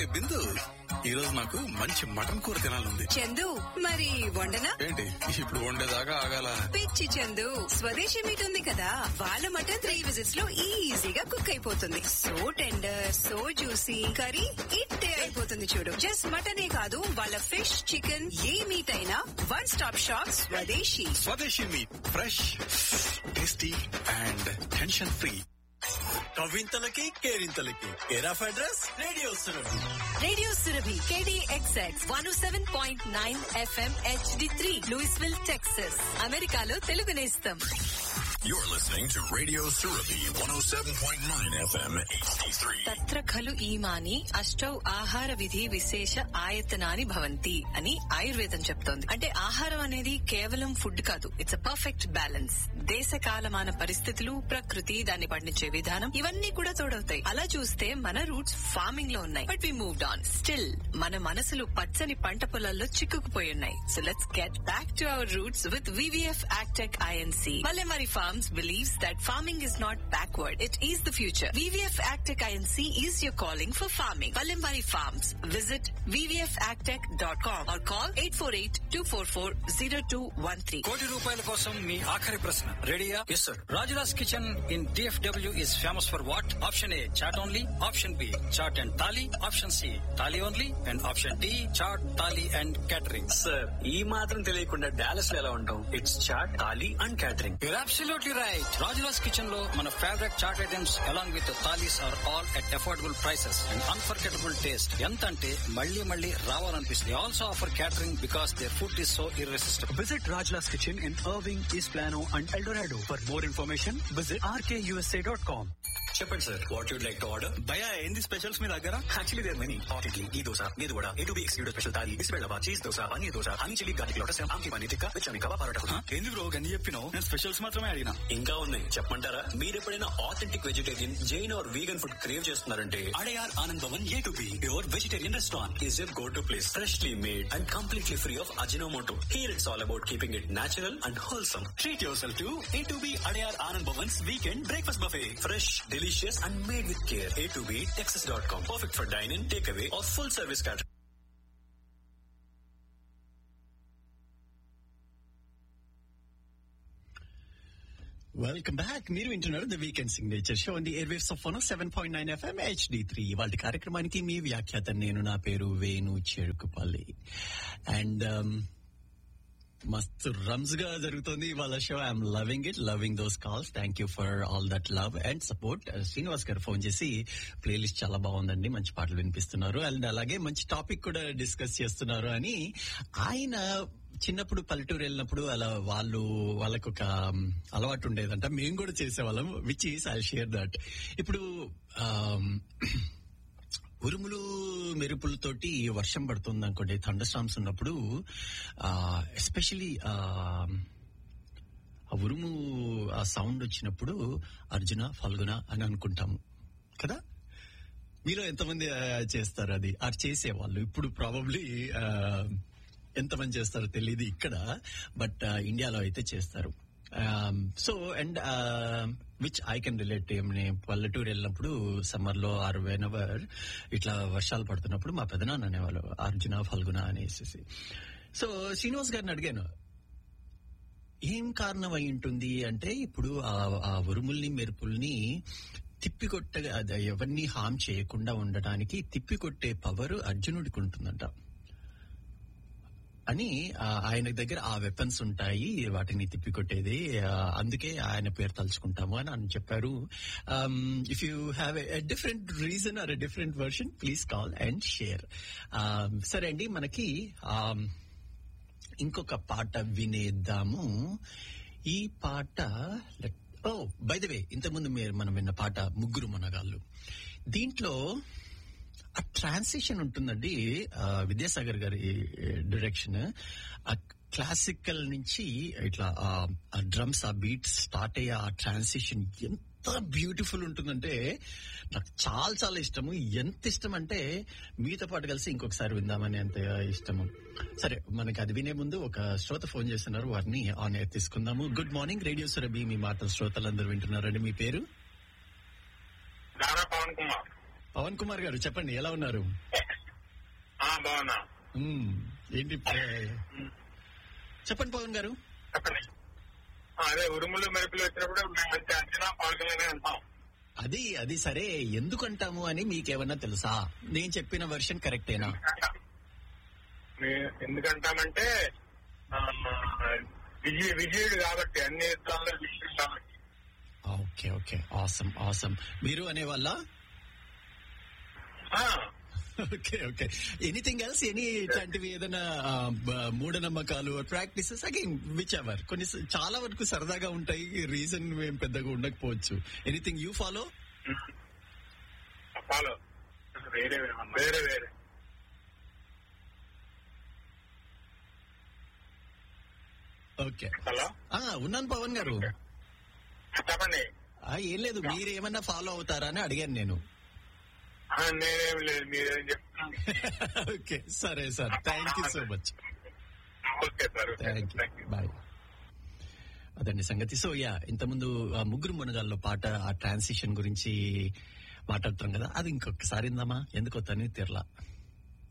బిందు ఈ రోజు నాకు మంచి మటన్ కూర తినాలంది చందు మరి వండనా ఏంటి ఇప్పుడు వండేదాకా ఆగాల పిచ్చి చందు స్వదేశీ మీట్ ఉంది కదా వాళ్ళ మటన్ త్రీ విజిట్స్ లో ఈజీగా కుక్ అయిపోతుంది so tender so juicy curry ఇట్టే అయిపోతుంది చూడు జస్ట్ మటనే కాదు వాళ్ళ ఫిష్ చికెన్ ఏ మీట్ అయినా one stop shop Swadeshi Swadeshi meat fresh tasty and tension free కవింతలకి కేరింతలకి care of address radio Surabhi radio Surabhi KDXX one seven point nine FM HD three Louisville Texas అమెరికాలో తెలుగు నేస్తం You're listening to Radio Surabhi 107.9 FM HD3. తత్ర ఖలు ఈమాని అష్టౌ ఆహార విధి విశేష ఆయతనాని భవంతి అని ఆయుర్వేదం చెప్తోంది అంటే ఆహారం అనేది కేవలం ఫుడ్ కాదు ఇట్స్ అ పర్ఫెక్ట్ బ్యాలెన్స్ దేశ కాలమాన పరిస్థితులు ప్రకృతి దాన్ని పండించే విధానం ఇవన్నీ కూడా తోడవుతాయి అలా చూస్తే మన రూట్స్ ఫార్మింగ్ లో ఉన్నాయి but we moved on still మన మనసులు పచ్చని పంట పొలాల్లో చిక్కుకుపోయి ఉన్నాయి so let's get back to our roots with VVF agtech INC Valemari Farms believes that farming is not backward. It is the future. VVF Agtech INC is your calling for farming. Valemari Farms. Visit vvfagtech.com or call 848-244-0213. కోటి రూపాయల కోసం మీ ఆఖరి ప్రశ్న రెడీయా yes sir Rajula's kitchen in DFW is famous for what option A chaat only option B chaat and thali option C thali only and option D chaat thali and catering sir ఈ మాత్రం తెలియకుండా Dallas లో ఎలా ఉంటాం it's chaat thali and catering You're absolutely right. Rajula's Kitchen లో మన favourite chaat items along with the thalis are all at affordable prices and unforgettable taste. ఎంత అంటే మళ్ళీ మళ్ళీ రావాలనిపిస్తుంది. They also offer catering because their food is so irresistible. Visit Rajla's Kitchen in Irving, East Plano, and El Dorado. For more information, visit rkusa.com. చెప్పండి sir what you'd like to order భయ ఏంది specials మీ దగ్గర actually there many hot idli ఈ దోశ మీరు కూడా A to B excluded special thali బిస్బెల్లవా cheese dosa paneer dosa honey chilli garlic lotus ఆమ్కి పన్నీర్ టిక్కా విచమి కబాబ్ పరోటా ఏంది బ్రో గన్ని చెప్పినావు నేను స్పెషల్స్ మాత్రమే అడిగినా ఇంకా ఉన్నాయి చెప్పమంటారా మీరు ఎప్పుడైనా authentic vegetarian Jain or vegan food crave చేస్తున్నారంటే Adyar Anand Bhavan A to B your vegetarian restaurant is your go to place freshly made and completely free of Ajinomoto here it's all about keeping it natural and wholesome treat yourself to A to B Adyar Anand Bhavan's weekend breakfast buffet fresh delicious and made with care A to B Texas dot com perfect for dyne in takeaway or full service cater welcome back మీరు వింటున్నారు the weekend signature show the air waves of one seven point nine FM HD three వాళ్ళ కార్యక్రమానికి మీ వ్యాఖ్యాత నేను నా పేరు Venu Cherukupalli and మస్తు రమ్స్ గా జరుగుతుంది వాళ్ళ show I'm loving it loving those calls thank you for all that love and support Srinivas garu phone చేసి ప్లేలిస్ట్ చాలా బాగుందండి మంచి పాటలు వినిపిస్తున్నారు అండ్ అలాగే మంచి టాపిక్ కూడా డిస్కస్ చేస్తున్నారు అని ఆయన చిన్నప్పుడు పల్లెటూరు వెళ్ళినప్పుడు అలా వాళ్ళు వాళ్ళకు ఒక um, అలవాటు ఉండేదంట మేము కూడా చేసేవాళ్ళం which is I share that ఇప్పుడు um, ఉరుములు మెరుపులతోటి వర్షం పడుతుంది అనుకోండి థండర్ స్టామ్స్ ఉన్నప్పుడు ఎస్పెషలీ ఆ ఉరుము ఆ సౌండ్ వచ్చినప్పుడు అర్జున ఫల్గున అని అనుకుంటాము కదా మీలో ఎంతమంది ఆ, చేస్తారు అది అది చేసేవాళ్ళు ఇప్పుడు ప్రాబబ్లీ ఎంతమంది చేస్తారో తెలియదు ఇక్కడ బట్ ఇండియాలో అయితే చేస్తారు so and which I can relate నేను పల్లెటూరు వెళ్ళినప్పుడు సమ్మర్ లో ఆర్ వెన్ ఎవర్ ఇట్లా వర్షాలు పడుతున్నప్పుడు మా పెదనాన్న అనేవాళ్ళు అర్జున ఫల్గున అనేసి సో శ్రీనివాస్ గారిని అడిగాను ఏం కారణం అయి ఉంటుంది అంటే ఇప్పుడు ఆ- ఆ ఉరుముల్ని మెరుపుల్ని తిప్పికొట్ట అది ఎవరిని హామ్ చేయకుండా ఉండటానికి తిప్పికొట్టే పవర్ అర్జునుడికి ఉంటుందంట అని ఆ, ఆయన దగ్గర ఆ వెపన్స్ ఉంటాయి వాటిని తిప్పికొట్టేది ఆ, అందుకే ఆయన పేరు తలుచుకుంటాము అని అని చెప్పారు if you have a different reason or a different version please call and share సరే అండి మనకి um, ఇంకొక పాట వినేద్దాము ఈ పాట ఓ బై ద వే ఇంతకుముందు మీరు మనం విన్న పాట ముగ్గురు మనగాళ్ళు దీంట్లో ఆ ట్రాన్సిషన్ ఉంటుందండి ఆ, విద్యాసాగర్ గారి డైరెక్షన్ ఆ క్లాసికల్ నుంచి ఇట్లా ఆ డ్రమ్స్ ఆ బీట్ స్టార్ట్ అయ్యే ఆ ట్రాన్సిషన్ ఎంత బ్యూటిఫుల్ ఉంటుందంటే నాకు చాలా చాలా ఇష్టము ఎంత ఇష్టం అంటే మీతో పాటు కలిసి ఇంకొకసారి విందామని అంత ఇష్టము సరే మనకి అది వినే ముందు ఒక శ్రోత ఫోన్ చేస్తున్నారు వారిని ఆన్ ఎయిర్ తీసుకుందాము గుడ్ మార్నింగ్ రేడియో సురభి మీ మాటలు శ్రోతలందరూ వింటున్నారండి మీ పేరు దాదా పవన్ కుమార్ పవన్ కుమార్ గారు చెప్పండి ఎలా ఉన్నారు బాగున్నా మ్మ్. ఏంటి ఏ- చెప్పండి పవన్ గారు చెప్పండి ఆ, అదే ఉరుములు మెరుపులు వచ్చినప్పుడు మేము మంచి అంచనా పాల్గొనే అంటాం అది అది సరే ఎందుకు అంటాము అని మీకేమన్నా తెలుసా నేను చెప్పిన వర్షన్ కరెక్టేనా మీ- ఎందుకంటామంటే ఆ, విజయ విజయుడు కాబట్టి అన్ని యుద్ధాల్లో విజయుడు కాబట్టి ఓకే ఓకే ఆసమ్ ఆసమ్ మీరు అనే వల్ల ఆ, okay okay anything else any ఇట్లాంటివి ఏదైనా ఆ, బ- మూఢనమ్మకాలు ప్రాక్టీసెస్ అగైన్ విచ్ ఎవర్ కొన్ని స- చాలా వరకు సరదాగా ఉంటాయి రీజన్ ఏం పెద్దగా ఉండకపోవచ్చు ఎనీథింగ్ యూ ఫాలో ఫాలో వేరే వేరే వేరే ఓకే హలో ఆ, ఉన్నాను పవన్ గారు చెప్పండి ఆ, ఏం లేదు మీరు ఏమన్నా ఫాలో అవుతారా అని అడిగాను నేను ఆ, నేనేం లేదు మీరేం చెప్తాను ఓకే సరే sir thank you so much okay sir okay thank you thank you bye అదండి సంగతి సో యా ఇంతకుముందు ఆ ముగ్గురు మునగాల్లో పాట ఆ ట్రాన్సిషన్ గురించి మాట్లాడుతున్నాం కదా అది ఇంకొకసారి ఇందామా ఎందుకో తని తీరలా